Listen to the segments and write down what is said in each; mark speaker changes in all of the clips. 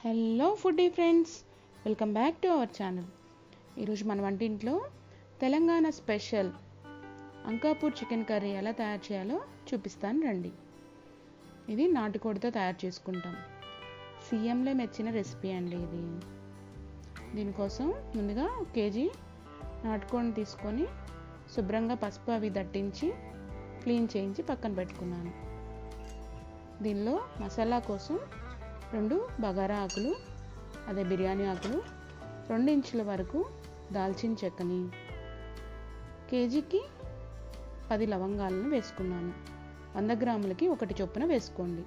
Speaker 1: hello foodie friends welcome back to our channel ఈరోజు మన వంటింట్లో Telangana special Ankapur chicken curry ఎలా తయారు చేయాలో చూపిస్తాను రండి ఇది నాటుకోడితో తయారు చేసుకుంటాం సీఎంలో మెచ్చిన రెసిపీ అండి ఇది దీనికోసం ముందుగా ఒక కేజీ నాటుకోడిని తీసుకొని శుభ్రంగా పసుపు అవి దట్టించి క్లీన్ చేయించి పక్కన పెట్టుకున్నాను దీనిలో మసాలా కోసం రెండు బగారా ఆకులు అదే బిర్యానీ ఆకులు రెండు ఇంచుల వరకు దాల్చిన చెక్కని కేజీకి పది లవంగాలను వేసుకున్నాను వంద గ్రాములకి ఒకటి చొప్పున వేసుకోండి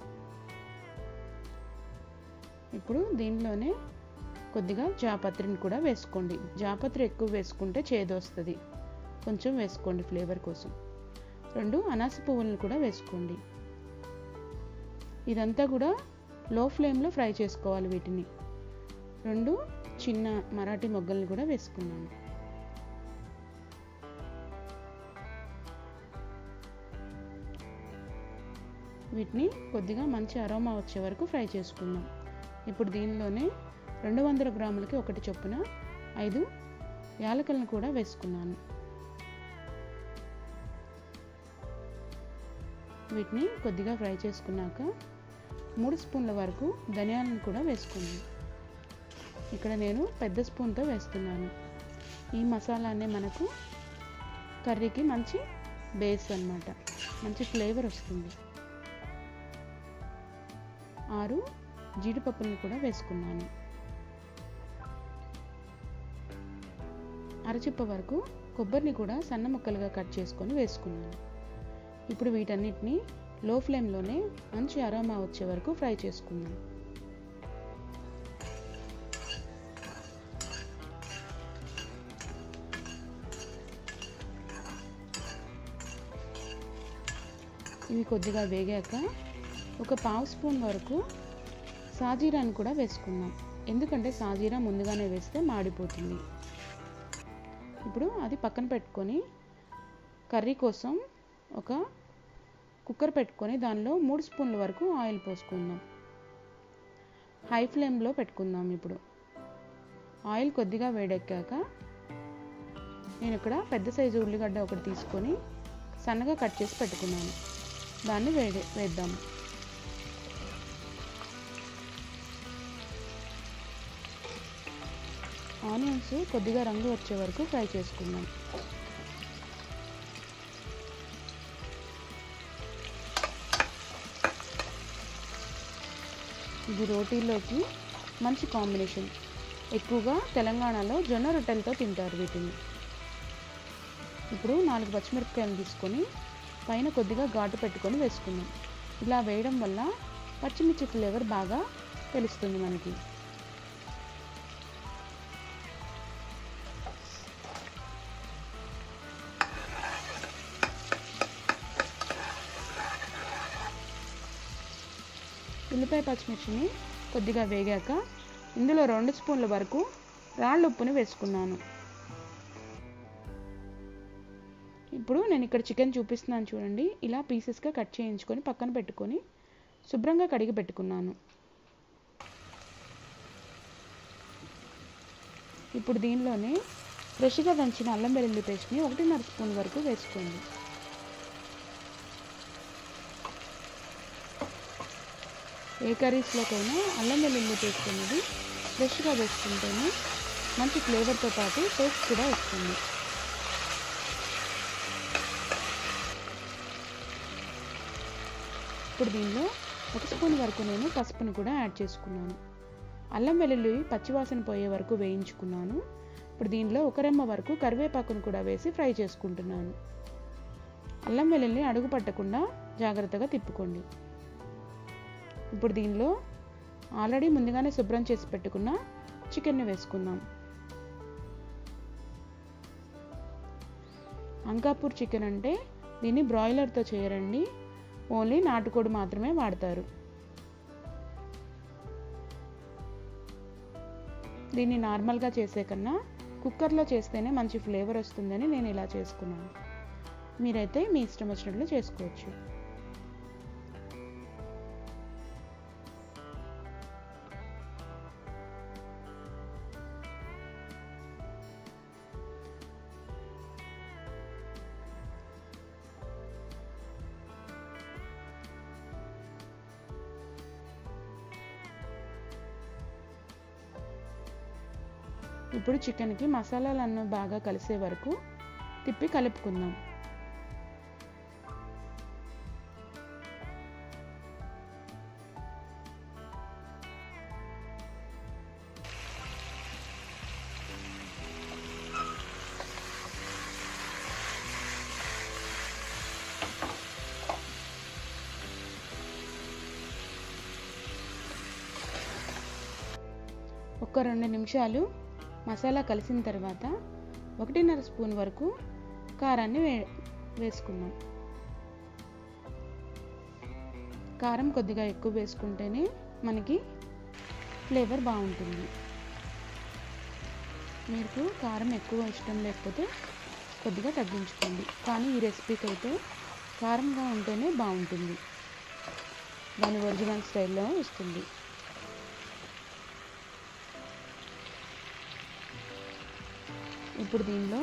Speaker 1: ఇప్పుడు దీనిలోనే కొద్దిగా జాపత్రిని కూడా వేసుకోండి జాపత్రి ఎక్కువ వేసుకుంటే చేదొస్తుంది కొంచెం వేసుకోండి ఫ్లేవర్ కోసం రెండు అనాస పువ్వులను కూడా వేసుకోండి ఇదంతా కూడా లో ఫ్లేమ్లో ఫ్రై చేసుకోవాలి వీటిని రెండు చిన్న మరాఠీ మొగ్గల్ని కూడా వేసుకున్నాను వీటిని కొద్దిగా మంచి అరోమా వచ్చే వరకు ఫ్రై చేసుకుందాం ఇప్పుడు దీనిలోనే రెండు వందల గ్రాములకి ఒకటి చొప్పున ఐదు యాలకలను కూడా వేసుకున్నాను వీటిని కొద్దిగా ఫ్రై చేసుకున్నాక మూడు స్పూన్ల వరకు ధనియాలను కూడా వేసుకుంది ఇక్కడ నేను పెద్ద స్పూన్తో వేస్తున్నాను ఈ మసాలానే మనకు కర్రీకి మంచి బేస్ అనమాట మంచి ఫ్లేవర్ వస్తుంది ఆరు జీడిపప్పులను కూడా వేసుకున్నాను అరచిప్ప వరకు కొబ్బరిని కూడా సన్న ముక్కలుగా కట్ చేసుకొని వేసుకున్నాను ఇప్పుడు వీటన్నిటిని లో ఫ్లేమ్లోనే మంచి అరోమా వచ్చే వరకు ఫ్రై చేసుకుందాం ఇవి కొద్దిగా వేగాక ఒక పావు స్పూన్ వరకు సాజీరాని కూడా వేసుకుందాం ఎందుకంటే సాజీరా ముందుగానే వేస్తే మాడిపోతుంది ఇప్పుడు అది పక్కన పెట్టుకొని కర్రీ కోసం ఒక కుక్కర్ పెట్టుకొని దానిలో మూడు స్పూన్ల వరకు ఆయిల్ పోసుకుందాం హై ఫ్లేమ్లో పెట్టుకుందాం ఇప్పుడు ఆయిల్ కొద్దిగా వేడెక్కాక నేను ఇక్కడ పెద్ద సైజు ఉల్లిగడ్డ ఒకటి తీసుకొని సన్నగా కట్ చేసి పెట్టుకున్నాను దాన్ని వేడి వేద్దాం ఆనియన్స్ కొద్దిగా రంగు వచ్చే వరకు ఫ్రై చేసుకుందాం ఇది రోటీలోకి మంచి కాంబినేషన్ ఎక్కువగా తెలంగాణలో జొన్న రొట్టెలతో తింటారు వీటిని ఇప్పుడు నాలుగు పచ్చిమిరపకాయలు తీసుకొని పైన కొద్దిగా ఘాటు పెట్టుకొని వేసుకుందాం ఇలా వేయడం వల్ల పచ్చిమిర్చి ఫ్లేవర్ బాగా తెలుస్తుంది మనకి ఉల్లిపాయ పచ్చిమిర్చిని కొద్దిగా వేగాక ఇందులో రెండు స్పూన్ల వరకు రాళ్ళ ఉప్పుని వేసుకున్నాను ఇప్పుడు నేను ఇక్కడ చికెన్ చూపిస్తున్నాను చూడండి ఇలా పీసెస్గా కట్ చేయించుకొని పక్కన పెట్టుకొని శుభ్రంగా కడిగి పెట్టుకున్నాను ఇప్పుడు దీనిలోనే ఫ్రెష్గా దంచిన అల్లం వెల్లుల్లి పేస్ట్ని ఒకటిన్నర స్పూన్ వరకు వేసుకోండి ఏ కర్రీస్లోకైనా అల్లం వెల్లుల్లి పేస్ట్ అనేది ఫ్రెష్గా వేసుకుంటేనే మంచి ఫ్లేవర్తో పాటు టేస్ట్ కూడా వస్తుంది ఇప్పుడు దీనిలో ఒక స్పూన్ వరకు నేను పసుపుని కూడా యాడ్ చేసుకున్నాను అల్లం వెల్లుల్లి పచ్చివాసన పోయే వరకు వేయించుకున్నాను ఇప్పుడు దీనిలో ఒక రెమ్మ వరకు కరివేపాకును కూడా వేసి ఫ్రై చేసుకుంటున్నాను అల్లం వెల్లుల్లి అడుగు పట్టకుండా జాగ్రత్తగా తిప్పుకోండి ఇప్పుడు దీనిలో ఆల్రెడీ ముందుగానే శుభ్రం చేసి పెట్టుకున్న చికెన్ని వేసుకుందాం అంకాపూర్ చికెన్ అంటే దీన్ని బ్రాయిలర్తో చేయరండి ఓన్లీ నాటుకోడి మాత్రమే వాడతారు దీన్ని నార్మల్గా చేసే కన్నా కుక్కర్లో చేస్తేనే మంచి ఫ్లేవర్ వస్తుందని నేను ఇలా చేసుకున్నాను మీరైతే మీ ఇష్టం వచ్చినట్లు చేసుకోవచ్చు ఇప్పుడు చికెన్కి మసాలాలన్నీ బాగా కలిసే వరకు తిప్పి కలుపుకుందాం ఒక రెండు నిమిషాలు మసాలా కలిసిన తర్వాత ఒకటిన్నర స్పూన్ వరకు కారాన్ని వే వేసుకుందాం కారం కొద్దిగా ఎక్కువ వేసుకుంటేనే మనకి ఫ్లేవర్ బాగుంటుంది మీకు కారం ఎక్కువ ఇష్టం లేకపోతే కొద్దిగా తగ్గించుకోండి కానీ ఈ రెసిపీకి అయితే కారంగా ఉంటేనే బాగుంటుంది దాని ఒరిజినల్ స్టైల్లో వస్తుంది ఇప్పుడు దీనిలో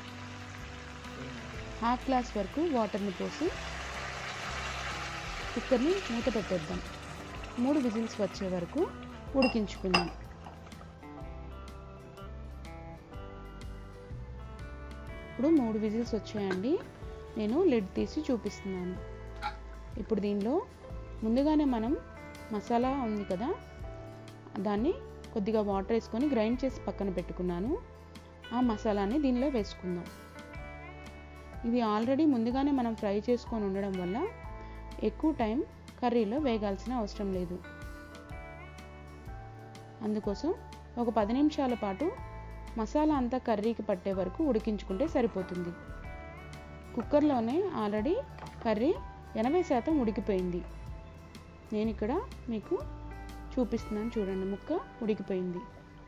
Speaker 1: హాఫ్ గ్లాస్ వరకు వాటర్ని పోసి కుక్కర్ని మూత పెట్టేద్దాం మూడు విజిల్స్ వచ్చే వరకు ఉడికించుకుందాం ఇప్పుడు మూడు విజిల్స్ వచ్చాయండి నేను లిడ్ తీసి చూపిస్తున్నాను ఇప్పుడు దీనిలో ముందుగానే మనం మసాలా ఉంది కదా దాన్ని కొద్దిగా వాటర్ వేసుకొని గ్రైండ్ చేసి పక్కన పెట్టుకున్నాను ఆ మసాలాని దీనిలో వేసుకుందాం ఇది ఆల్రెడీ ముందుగానే మనం ఫ్రై చేసుకొని ఉండడం వల్ల ఎక్కువ టైం కర్రీలో వేగాల్సిన అవసరం లేదు అందుకోసం ఒక పది నిమిషాల పాటు మసాలా అంతా కర్రీకి పట్టే వరకు ఉడికించుకుంటే సరిపోతుంది కుక్కర్లోనే ఆల్రెడీ కర్రీ ఎనభై శాతం ఉడికిపోయింది నేను ఇక్కడ మీకు చూపిస్తున్నాను చూడండి ముక్క ఉడికిపోయింది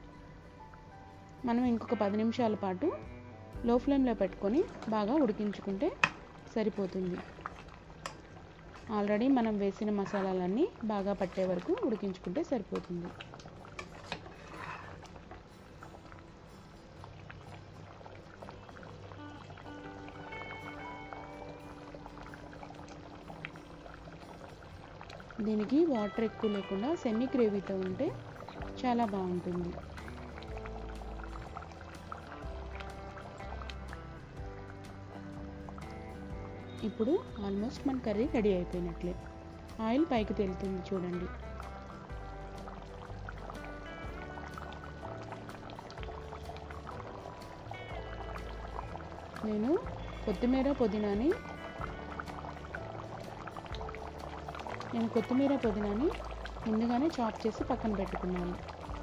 Speaker 1: మనం ఇంకొక పది నిమిషాల పాటు లో ఫ్లేమ్లో పెట్టుకొని బాగా ఉడికించుకుంటే సరిపోతుంది ఆల్రెడీ మనం వేసిన మసాలాలన్నీ బాగా పట్టే వరకు ఉడికించుకుంటే సరిపోతుంది దీనికి వాటర్ ఎక్కువ లేకుండా సెమీ గ్రేవీతో ఉంటే చాలా బాగుంటుంది ఇప్పుడు ఆల్మోస్ట్ మన కర్రీ రెడీ అయిపోయినట్లే ఆయిల్ పైకి తేలుతుంది చూడండి నేను కొత్తిమీర పుదీనాని నేను కొత్తిమీర పుదీనాని ముందుగానే చాప్ చేసి పక్కన పెట్టుకున్నాను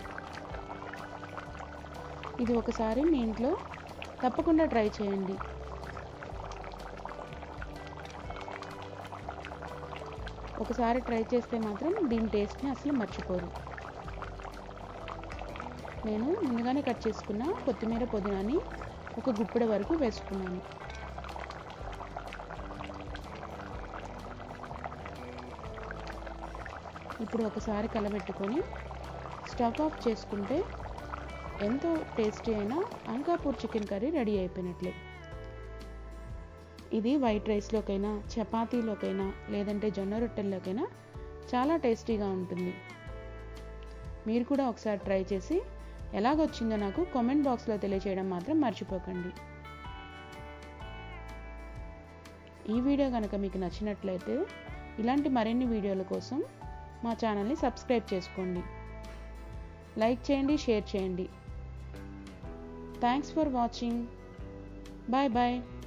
Speaker 1: ఇది ఒకసారి మీ ఇంట్లో తప్పకుండా ట్రై చేయండి ఒకసారి ట్రై చేస్తే మాత్రం దీని టేస్ట్ని అసలు మర్చిపోరు నేను ముందుగానే కట్ చేసుకున్న కొత్తిమీర పుదీనాని ఒక గుప్పెడ వరకు వేసుకున్నాను ఇప్పుడు ఒకసారి కలబెట్టుకొని స్టవ్ ఆఫ్ చేసుకుంటే ఎంతో టేస్టీ అయిన అంకాపూర్ చికెన్ కర్రీ రెడీ అయిపోయినట్లే ఇది వైట్ రైస్లోకైనా చపాతీలోకైనా లేదంటే జొన్న రొట్టెల్లోకైనా చాలా టేస్టీగా ఉంటుంది మీరు కూడా ఒకసారి ట్రై చేసి ఎలాగొచ్చిందో నాకు కామెంట్ బాక్స్లో తెలియచేయడం మాత్రం మర్చిపోకండి ఈ వీడియో కనుక మీకు నచ్చినట్లయితే ఇలాంటి మరిన్ని వీడియోల కోసం మా ఛానల్ని సబ్స్క్రైబ్ చేసుకోండి లైక్ చేయండి షేర్ చేయండి thanks for watching bye bye